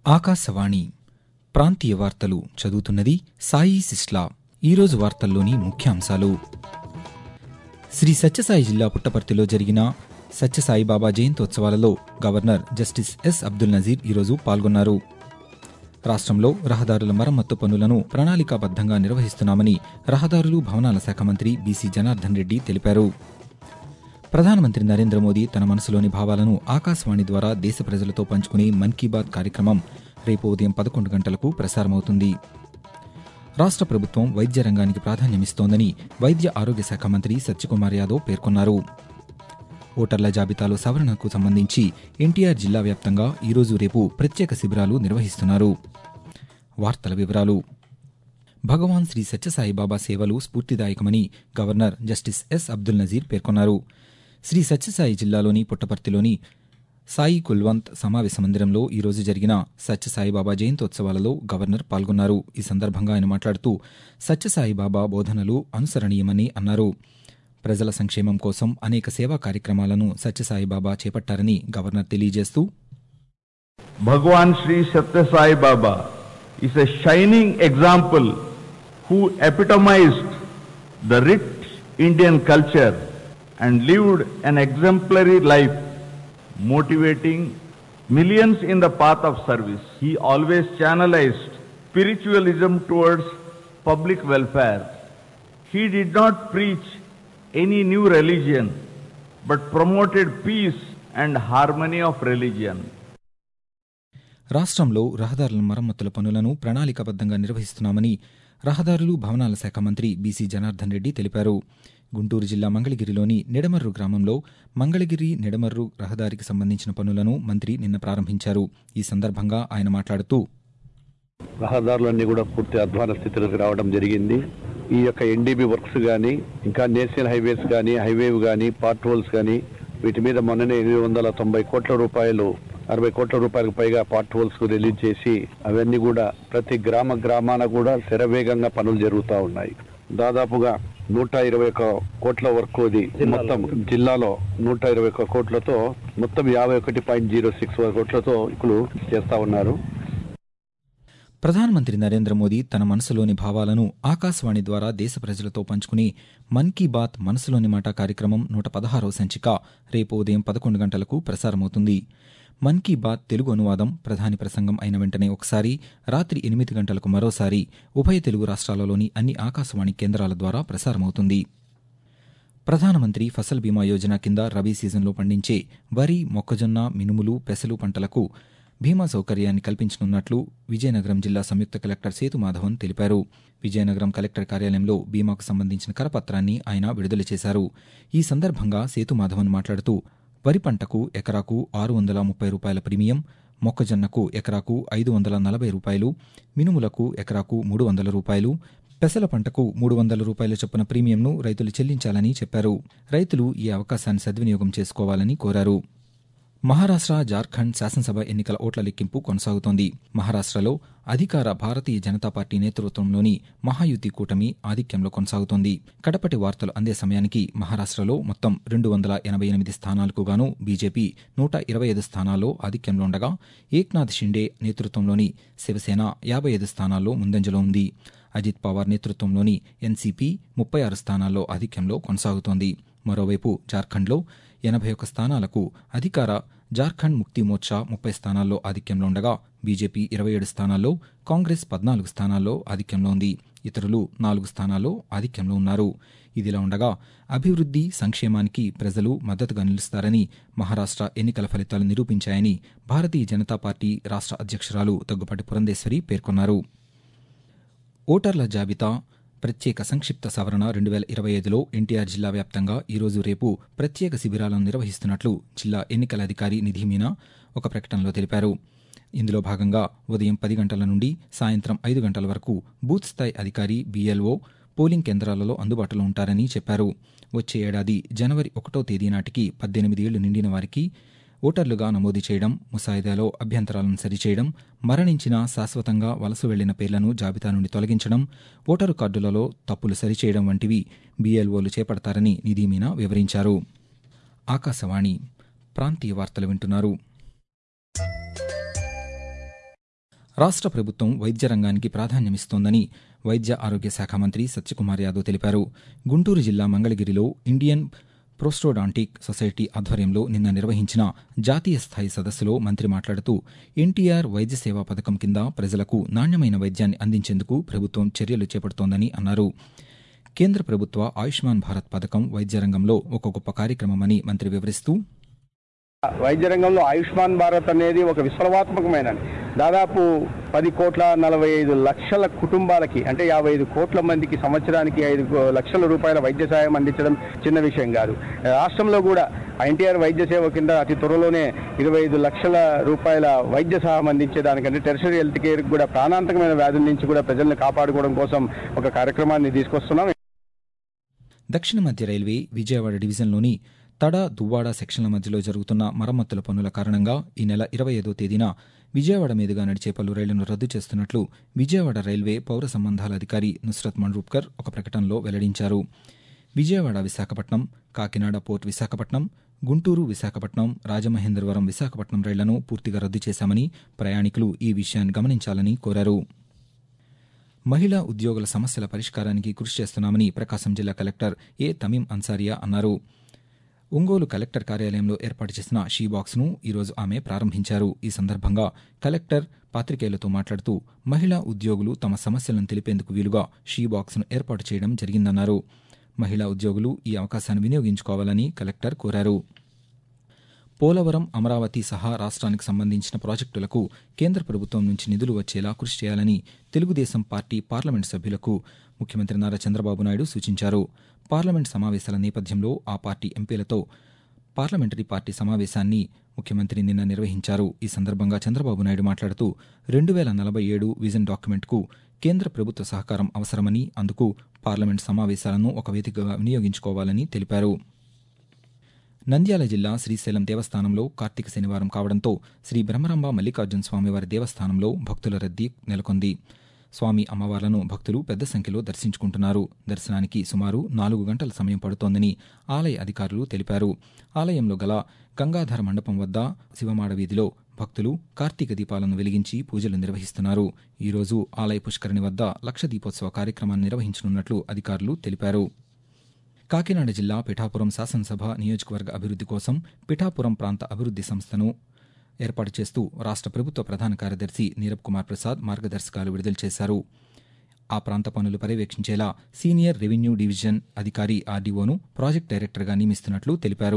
ఆకాశవాణి ప్రాంతీయ వార్తలు చదువుతున్నది సాయి సిస్లా ఈరోజు వార్తల్లోని ముఖ్యాంశాలు శ్రీ సత్యసాయి జిల్లా పుట్టపర్తిలో జరిగిన సత్యసాయి బాబా జయంతోత్సవాలలో governor justice S Abdul Nazeer ఈరోజు పాల్గొన్నారు రాష్ట్రంలో రహదారుల మరమ్మత్తు పనులను ప్రణాళికాబద్ధంగా నిర్వహిస్తున్నామని రహదారులు భవనాల శాఖ మంత్రి బీసీ జనార్దన్ రెడ్డి తెలిపారు ప్రధానమంత్రి నరేంద్ర మోదీ తన మనసులోని భావాలను ఆకాశవాణి ద్వారా దేశ ప్రజలతో పంచుకునే మన్ కీ బాత్ కార్యక్రమం రేపు ఉదయం పదకొండు గంటలకు ప్రసారమవుతుంది రాష్ట్ర ప్రభుత్వం వైద్య రంగానికి ప్రాధాన్యమిస్తోందని వైద్య ఆరోగ్య శాఖ మంత్రి సత్యకుమార్ యాదవ్ పేర్కొన్నారు ఓటర్ల జాబితాలో సవరణకు సంబంధించి ఎన్టీఆర్ జిల్లా వ్యాప్తంగా ఈరోజు రేపు ప్రత్యేక శిబిరాలు నిర్వహిస్తున్నారు వార్తల వివరాలు భగవాన్ శ్రీ సత్యసాయి బాబా సేవలు స్ఫూర్తిదాయకమని governor justice S Abdul Nazeer పేర్కొన్నారు శ్రీ సత్యసాయి జిల్లాలోని పుట్టపర్తిలోని సాయి కుల్వంత్ సమావేశ మందిరంలో ఈరోజు జరిగిన సత్యసాయి బాబా జయంతోత్సవాలలో గవర్నర్ పాల్గొన్నారు ఈ సందర్భంగా ఆయన మాట్లాడుతూ సత్యసాయి బాబా బోధనలు అనుసరణీయమని అన్నారు ప్రజల సంక్షేమం కోసం అనేక సేవా కార్యక్రమాలను సత్యసాయి బాబా చేపట్టారని గవర్నర్ తెలియజేస్తూ Bhagwan Sri Satya Sai Baba is a shining example who epitomized the rich Indian culture and lived an exemplary life, motivating millions in the path of service. He always channelized spiritualism towards public welfare. He did not preach any new religion, but promoted peace and harmony of religion. రాష్ట్రంలో రహదారుల మరమ్మతుల పనులను ప్రణాళికాబద్ధంగా నిర్వహిస్తున్నామని రహదారులు భవనాల శాఖ మంత్రి BC Janardhan Reddy తెలిపారు గుంటూరు జిల్లా మంగళగిరిలోని నిడమర్రు గ్రామంలో మంగళగిరి నిడమర్రు రహదారికి సంబంధించిన పనులను మంత్రి నిన్న ప్రారంభించారు ఈ సందర్భంగా ఆయన మాట్లాడుతూ రహదారులన్నీ కూడా పూర్తి అధ్వాన స్థితిలోకి రావడం జరిగింది ఈ యొక్క ఎన్డీబీ వర్క్స్ కానీ ఇంకా నేషనల్ హైవేస్ కానీ హైవే కానీ పార్ట్ హోల్స్ కానీ వీటి మీద మొన్ననే ఎనిమిది వందల తొంభై కోట్ల రూపాయలు అరవై కోట్ల రూపాయలకు పైగా పార్ట్ హోల్స్ కు రిలీజ్ చేసి అవన్నీ కూడా ప్రతి గ్రామ గ్రామాన కూడా శరవేగంగా పనులు జరుగుతూ ఉన్నాయి దాదాపుగా నూట ఇరవై ఒక్క కోట్ల వరకు అది మొత్తం జిల్లాలో నూట ఇరవై ఒక్క కోట్లతో మొత్తం యాభై ఒకటి పాయింట్ జీరో సిక్స్ కోట్లతో ఇప్పుడు చేస్తా ఉన్నారు ప్రధానమంత్రి నరేంద్ర మోదీ తన మనసులోని భావాలను ఆకాశవాణి ద్వారా దేశ ప్రజలతో పంచుకునే మన్ కీ బాత్ మనసులోని మాట కార్యక్రమం నూట పదహారవ సంచిక రేపు ఉదయం పదకొండు గంటలకు ప్రసారమవుతుంది మన్ కీ బాత్ తెలుగు అనువాదం ప్రధాని ప్రసంగం అయిన వెంటనే ఒకసారి రాత్రి ఎనిమిది గంటలకు మరోసారి ఉభయ తెలుగు రాష్ట్రాలలోని అన్ని ఆకాశవాణి కేంద్రాల ద్వారా ప్రసారమవుతుంది ప్రధానమంత్రి ఫసల్ బీమా యోజన కింద రబీ సీజన్లో పండించే వరి మొక్కజొన్న మినుములు పెసలు పంటలకు బీమా సౌకర్యాన్ని కల్పించనున్నట్లు విజయనగరం జిల్లా సంయుక్త కలెక్టర్ సేతు మాధవన్ తెలిపారు విజయనగరం కలెక్టర్ కార్యాలయంలో బీమాకు సంబంధించిన కరపత్రాన్ని ఆయన విడుదల చేశారు ఈ సందర్భంగా సేతు మాధవన్ మాట్లాడుతూ వరి పంటకు ఎకరాకు ఆరు వందల ముప్పై రూపాయల ప్రీమియం మొక్కజొన్నకు ఎకరాకు ఐదు వందల నలభై రూపాయలు మినుములకు ఎకరాకు మూడు వందల రూపాయలు పెసల పంటకు మూడు వందల రూపాయల చొప్పున ప్రీమియంను రైతులు చెల్లించాలని చెప్పారు రైతులు ఈ అవకాశాన్ని సద్వినియోగం చేసుకోవాలని కోరారు మహారాష్ట్ర జార్ఖండ్ శాసనసభ ఎన్నికల ఓట్ల లెక్కింపు కొనసాగుతోంది మహారాష్ట్రలో అధికార భారతీయ జనతా పార్టీ నేతృత్వంలోని మహాయుతి కూటమి ఆధిక్యంలో కొనసాగుతోంది కడపటి వార్తలు అందే సమయానికి మహారాష్ట్రలో మొత్తం రెండు వందల ఎనభై ఎనిమిది స్థానాలకు గాను బీజేపీ నూట ఇరవై ఐదు స్థానాల్లో ఆధిక్యంలో ఉండగా ఏక్నాథ్ షిండే నేతృత్వంలోని శివసేన యాభై ఐదు స్థానాల్లో ముందంజలో ఉంది అజిత్ పవార్ నేతృత్వంలోని ఎన్సీపీ ముప్పై ఆరు స్థానాల్లో ఆధిక్యంలో కొనసాగుతోంది మరోవైపు జార్ఖండ్లో ఎనభై ఒక్క స్థానాలకు అధికార జార్ఖండ్ ముక్తి మోర్చా ముప్పై స్థానాల్లో ఆధిక్యంలో ఉండగా బీజేపీ ఇరవై ఏడు స్థానాల్లో కాంగ్రెస్ పద్నాలుగు స్థానాల్లో ఆధిక్యంలో ఉంది ఇతరులు నాలుగు స్థానాల్లో ఆధిక్యంలో ఉన్నారు ఇదిలా ఉండగా అభివృద్ధి సంక్షేమానికి ప్రజలు మద్దతుగా నిలుస్తారని మహారాష్ట్ర ఎన్నికల ఫలితాలు నిరూపించాయని భారతీయ జనతా పార్టీ రాష్ట్ర అధ్యక్షురాలు దగ్గుపాటి పురంధేశ్వరి పేర్కొన్నారు ఓటర్ల జాబితా ప్రత్యేక సంక్షిప్త సవరణ రెండు వేల ఇరవై ఐదులో ఎన్టీఆర్ జిల్లా వ్యాప్తంగా ఈరోజు రేపు ప్రత్యేక శిబిరాలను నిర్వహిస్తున్నట్లు జిల్లా ఎన్నికల అధికారి నిధి మీనా ఒక ప్రకటనలో తెలిపారు ఇందులో భాగంగా ఉదయం పది గంటల నుండి సాయంత్రం ఐదు గంటల వరకు బూత్ స్థాయి అధికారి బీఎల్ఓ పోలింగ్ కేంద్రాలలో అందుబాటులో ఉంటారని చెప్పారు వచ్చే ఏడాది జనవరి ఒకటో తేదీ నాటికి పద్దెనిమిది ఏళ్లు నిండిన వారికి ఓటర్లుగా నమోదు చేయడం ముసాయిదాలో అభ్యంతరాలను సరిచేయడం మరణించిన శాశ్వతంగా వలస వెళ్లిన పేర్లను జాబితా నుండి తొలగించడం ఓటరు కార్డులలో తప్పులు సరిచేయడం వంటివి బీఎల్ఓలు చేపడతారని నిధి మీనా వివరించారు ఆకాశవాణి ప్రాంతీయ వార్తలు వింటున్నారు రాష్ట్ర ప్రభుత్వం వైద్య రంగానికి ప్రాధాన్యమిస్తోందని వైద్య ఆరోగ్య శాఖ మంత్రి సత్యకుమార్ యాదవ్ తెలిపారు గుంటూరు జిల్లా మంగళగిరిలో ఇండియన్ ప్రోస్టోడాంటిక్ సొసైటీ ఆధ్వర్యంలో నిన్న నిర్వహించిన జాతీయ స్థాయి సదస్సులో మంత్రి మాట్లాడుతూ ఎన్టీఆర్ వైద్య సేవా పథకం కింద ప్రజలకు నాణ్యమైన వైద్యాన్ని అందించేందుకు ప్రభుత్వం చర్యలు చేపడుతోందని అన్నారు కేంద్ర ప్రభుత్వ ఆయుష్మాన్ భారత్ పథకం వైద్య రంగంలో ఒక గొప్ప కార్యక్రమమని మంత్రి వివరిస్తూ వైద్య రంగంలో ఆయుష్మాన్ భారత్ అనేది ఒక విప్లవాత్మకమైన దాదాపు పది కోట్ల నలభై ఐదు లక్షల కుటుంబాలకి అంటే యాభై ఐదు కోట్ల మందికి సంవత్సరానికి ఐదు కో- లక్షల రూపాయల వైద్య సాయం అందించడం చిన్న విషయం కాదు రాష్ట్రంలో కూడా ఎన్టీఆర్ వైద్య సేవ కింద అతి త్వరలోనే ఇరవై ఐదు లక్షల రూపాయల వైద్య సహాయం అందించేదానికంటే టెరిషరీ హెల్త్ కేర్ కూడా ప్రాణాంతకమైన వ్యాధుల నుంచి కూడా ప్రజల్ని కాపాడుకోవడం కోసం ఒక కార్యక్రమాన్ని తీసుకొస్తున్నాం దక్షిణ మధ్య రైల్వే విజయవాడ డివిజన్లోని తడ దువ్వాడ సెక్షన్ల మధ్యలో జరుగుతున్న మరమ్మతుల పనుల కారణంగా ఈ నెల ఇరవై ఐదో తేదీన విజయవాడ మీదుగా నడిచే పలు రైళ్లను రద్దు చేస్తున్నట్లు విజయవాడ రైల్వే పౌర సంబంధాల అధికారి నుస్రత్ మండ్రూప్కర్ ఒక ప్రకటనలో వెల్లడించారు విజయవాడ విశాఖపట్నం కాకినాడ పోర్ట్ విశాఖపట్నం గుంటూరు విశాఖపట్నం రాజమహేంద్రవరం విశాఖపట్నం రైళ్లను పూర్తిగా రద్దు చేశామని ప్రయాణికులు ఈ విషయాన్ని గమనించాలని కోరారు మహిళా ఉద్యోగుల సమస్యల పరిష్కారానికి కృషి చేస్తున్నామని ప్రకాశం జిల్లా కలెక్టర్ ఏ తమీం అన్సారియా అన్నారు ఒంగోలు కలెక్టర్ కార్యాలయంలో ఏర్పాటు చేసిన షీ బాక్స్ను ఈరోజు ఆమె ప్రారంభించారు ఈ సందర్భంగా కలెక్టర్ పాత్రికేయులతో మాట్లాడుతూ మహిళా ఉద్యోగులు తమ సమస్యలను తెలిపేందుకు వీలుగా షీ బాక్స్ను ఏర్పాటు చేయడం జరిగిందన్నారు మహిళా ఉద్యోగులు ఈ అవకాశాన్ని వినియోగించుకోవాలని కలెక్టర్ కోరారు పోలవరం అమరావతి సహా రాష్ట్రానికి సంబంధించిన ప్రాజెక్టులకు కేంద్ర ప్రభుత్వం నుంచి నిధులు వచ్చేలా కృషి చేయాలని తెలుగుదేశం పార్టీ పార్లమెంటు సభ్యులకు ముఖ్యమంత్రి నారా చంద్రబాబు నాయుడు సూచించారు పార్లమెంట్ సమావేశాల నేపథ్యంలో ఆ పార్టీ ఎంపీలతో పార్లమెంటరీ పార్టీ సమావేశాన్ని ముఖ్యమంత్రి నిన్న నిర్వహించారు ఈ సందర్భంగా చంద్రబాబు నాయుడు మాట్లాడుతూ రెండు వేల నలభై ఏడు విజన్ డాక్యుమెంట్కు కేంద్ర ప్రభుత్వ సహకారం అవసరమని అందుకు పార్లమెంట్ సమావేశాలను ఒక వేదికగా వినియోగించుకోవాలని తెలిపారు నంద్యాల జిల్లా శ్రీశైలం దేవస్థానంలో కార్తీక శనివారం కావడంతో శ్రీ బ్రహ్మరంభ మల్లికార్జున స్వామివారి దేవస్థానంలో భక్తుల రద్దీ నెలకొంది స్వామి అమ్మవార్లను భక్తులు పెద్ద సంఖ్యలో దర్శించుకుంటున్నారు దర్శనానికి సుమారు నాలుగు గంటల సమయం పడుతోందని ఆలయ అధికారులు తెలిపారు ఆలయంలో గల గంగాధర మండపం వద్ద శివమాడ వీధిలో భక్తులు కార్తీక దీపాలను వెలిగించి పూజలు నిర్వహిస్తున్నారు ఈరోజు ఆలయ పుష్కరిణి వద్ద లక్ష దీపోత్సవ కార్యక్రమాన్ని నిర్వహించనున్నట్లు అధికారులు తెలిపారు కాకినాడ జిల్లా పిఠాపురం శాసనసభ నియోజకవర్గ అభివృద్ధి కోసం పిఠాపురం ప్రాంత అభివృద్ధి సంస్థను ఏర్పాటు చేస్తూ రాష్ట్ర ప్రభుత్వ ప్రధాన కార్యదర్శి నీరబ్ కుమార్ ప్రసాద్ మార్గదర్శకాలు విడుదల చేశారు ఆ ప్రాంత పనులు పర్యవేక్షించేలా సీనియర్ రెవెన్యూ డివిజన్ అధికారి ఆర్డీఓను ప్రాజెక్ట్ డైరెక్టర్గా నియమిస్తున్నట్లు తెలిపారు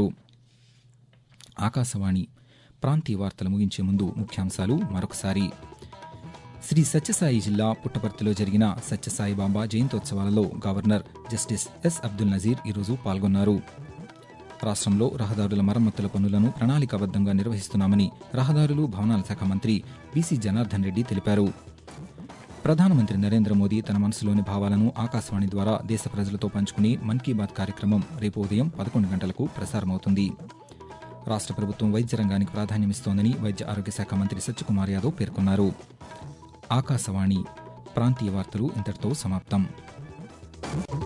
ఆకాశవాణి ప్రాంతీయ వార్తలు ముగించే ముందు ముఖ్యాంశాలు మరొకసారి శ్రీ సత్యసాయి జిల్లా పుట్టపర్తిలో జరిగిన సత్యసాయి బాబా జయంతోత్సవాలలో governor justice S Abdul Nazeer ఈరోజు పాల్గొన్నారు రాష్ట్రంలో రహదారుల మరమ్మతుల పనులను ప్రణాళికాబద్ధంగా నిర్వహిస్తున్నామని రహదారులు భవనాల శాఖ మంత్రి బీసీ జనార్దన్ రెడ్డి తెలిపారు ప్రధానమంత్రి నరేంద్ర మోదీ తన మనసులోని భావాలను ఆకాశవాణి ద్వారా దేశ ప్రజలతో పంచుకుని మన్ కీ బాత్ కార్యక్రమం రేపు ఉదయం పదకొండు గంటలకు ప్రసారమవుతుంది రాష్ట్ర ప్రభుత్వం వైద్య రంగానికి ప్రాధాన్యమిస్తోందని వైద్య ఆరోగ్య శాఖ మంత్రి సత్యకుమార్ యాదవ్ పేర్కొన్నారు ఆకాశవాణి ప్రాంతీయ వార్తలు ఇంతటితో సమాప్తం